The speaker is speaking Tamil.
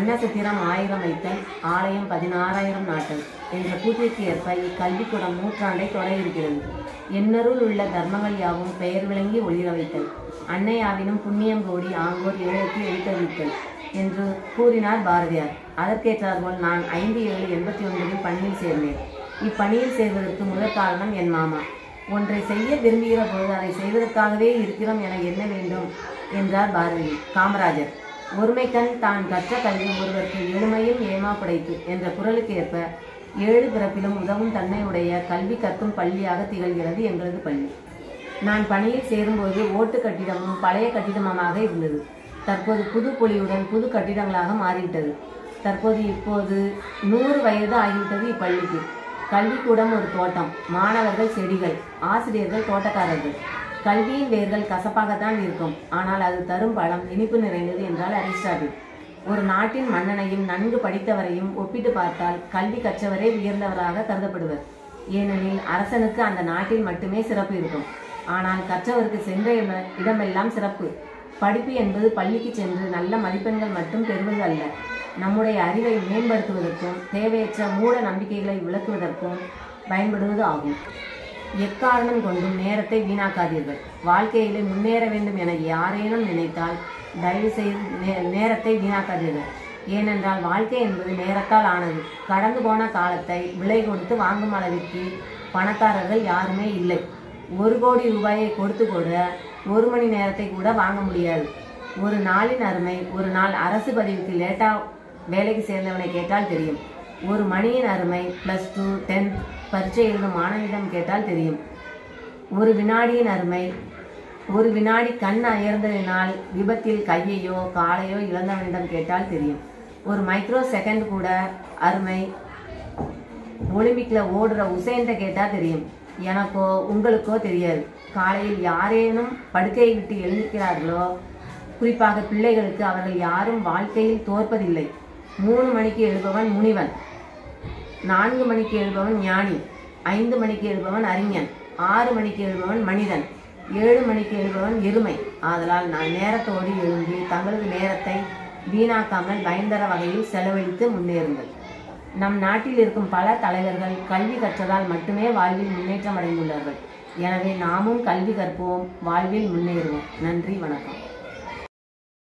அன்னசத்திரம் ஆயிரம் வைத்தல் ஆலயம் பதினாறாயிரம் நாட்டல் என்ற கூற்றிற்கு ஏற்ப இக்கல்விக்கூடம் நூற்றாண்டை தொட இருக்கிறது எண்ணருள் உள்ள தர்மங்கள் யாவும் பெயர் விளங்கி ஒளிர வைத்தல் அன்னையாவினும் புண்ணியம் கோடி ஆங்கோர் ஏழுக்கு எழுத்தறிவித்தல் என்று கூறினார் பாரதியார் அதற்கேற்றாற்போல் நான் ஐந்து ஏழு எண்பத்தி ஒன்பதில் பணியில் சேர்ந்தேன் இப்பணியில் சேர்வதற்கு முதற் காரணம் என் மாமா ஒன்றை செய்ய விரும்புகிற பொழுது அதை செய்வதற்காகவே இருக்கிறோம் என எண்ண வேண்டும் என்றார் பாரதி காமராஜர் ஒருமைக்கண் தான் கற்ற கல்வி ஒருவருக்கு எளிமையும் ஏமா படைத்து என்ற குரலுக்கு ஏற்ப ஏழு பிறப்பிலும் உதவும் தன்மை உடைய கல்வி கற்கும் பள்ளியாக திகழ்கிறது எங்களது பள்ளி நான் பணியில் சேரும்போது ஓட்டு கட்டிடமும் பழைய கட்டிடமுமாக இருந்தது தற்போது புது பொலிவுடன் புது கட்டிடங்களாக மாறிவிட்டது தற்போது இப்போது நூறு வயது ஆகிவிட்டது இப்பள்ளிக்கு கல்விக்கூடம் ஒரு தோட்டம் மாணவர்கள் செடிகள் ஆசிரியர்கள் தோட்டக்காரர்கள் கல்வியின் வேர்கள் கசப்பாகத்தான் இருக்கும் ஆனால் அது தரும் பழம் இனிப்பு நிறைந்தது என்றால் அரிஸ்டாட்டில் ஒரு நாட்டின் மன்னனையும் நன்கு படித்தவரையும் ஒப்பிட்டு பார்த்தால் கல்வி கற்றவரே உயர்ந்தவராக கருதப்படுவர் ஏனெனில் அரசனுக்கு அந்த நாட்டில் மட்டுமே சிறப்பு இருக்கும் ஆனால் கற்றவருக்கு சென்ற இட- இடமெல்லாம் சிறப்பு படிப்பு என்பது பள்ளிக்கு சென்று நல்ல மதிப்பெண்கள் மட்டும் பெறுவது அல்ல நம்முடைய அறிவை மேம்படுத்துவதற்கும் தேவையற்ற மூட நம்பிக்கைகளை விளக்குவதற்கும் பயன்படுவது ஆகும் எக்காரணம் கொண்டும் நேரத்தை வீணாக்காதீர்கள் வாழ்க்கையிலே முன்னேற வேண்டும் என யாரேனும் நினைத்தால் தயவு செய்து நே- நேரத்தை வீணாக்காதீர்கள் ஏனென்றால் வாழ்க்கை என்பது நேரத்தால் ஆனது கடந்து போன காலத்தை விலை கொடுத்து வாங்கும் அளவிற்கு பணக்காரர்கள் யாருமே இல்லை ஒரு கோடி ரூபாயை கொடுத்து கூட ஒரு மணி நேரத்தை கூட வாங்க முடியாது ஒரு நாளின் அருமை ஒரு நாள் அரசு பதவிக்கு லேட்டா வேலைக்கு சேர்ந்தவனை கேட்டால் தெரியும் ஒரு மணியின் அருமை ப்ளஸ் டூ டென்த் பரீட்சை எழுதும் மாணவியிடம் கேட்டால் தெரியும் ஒரு வினாடியின் அருமை ஒரு வினாடி கண் அயர்ந்ததினால் விபத்தில் கையையோ காலையோ இழந்தவனிடம் கேட்டால் தெரியும் ஒரு மைக்ரோ செகண்ட் கூட அருமை ஒலிம்பிக்ல ஓடுற உசேன்ட்ட கேட்டா தெரியும் எனக்கோ உங்களுக்கோ தெரியாது காலையில் யாரேனும் படுக்கையை விட்டு எழுந்திருக்கிறார்களோ குறிப்பாக பிள்ளைகளுக்கு அவர்கள் யாரும் வாழ்க்கையில் தோற்பதில்லை மூணு மணிக்கு எழுபவன் முனிவன் நான்கு மணிக்கு எழுபவன் ஞானி ஐந்து மணிக்கு எழுபவன் அறிஞன் ஆறு மணிக்கு எழுபவன் மனிதன் ஏழு மணிக்கு எழுபவன் எருமை ஆதலால் நான் நேரத்தோடு எழுந்து தங்களது நேரத்தை வீணாக்காமல் பயன்தர வகையில் செலவழித்து முன்னேறுங்கள் நம் நாட்டில் இருக்கும் பல தலைவர்கள் கல்வி கற்றதால் மட்டுமே வாழ்வில் முன்னேற்றம் அடைந்துள்ளார்கள் எனவே நாமும் கல்வி கற்போம் வாழ்வில் முன்னேறுவோம் நன்றி வணக்கம்